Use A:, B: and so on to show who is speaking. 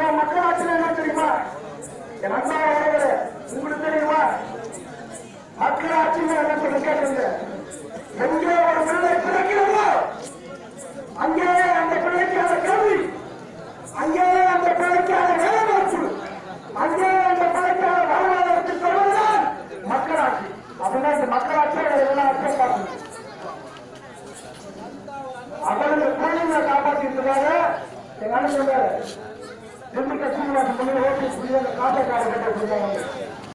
A: ஐயா மக்களாட்சி என்ன தெரியுமா என் அண்ணா அவர்களே, உங்களுக்கு தெரியுமா மக்களாட்சி என்ன சொல்ல கேட்டுங்க எங்கே ஒரு பிள்ளை பிறக்கிறதோ அங்கேயே அந்த பிள்ளைக்கான கல்வி அங்கேயே அந்த பிள்ளைக்கான வேலைவாய்ப்பு அங்கேயே அந்த பிள்ளைக்கான வாழ்வாதாரத்தை சொல்வதுதான் மக்களாட்சி அப்படின்னா இந்த மக்களாட்சி எல்லாம் அர்த்தம் பார்க்கணும் அவருடைய பிள்ளைங்களை காப்பாற்றிருக்கிறாங்க எங்க அண்ணன் சொல்றாரு திண்டுக்கல் சீனிவாசன் பண்ணி ஓட்டு புரிய காப்பை காலகட்டம் சொல்றாங்க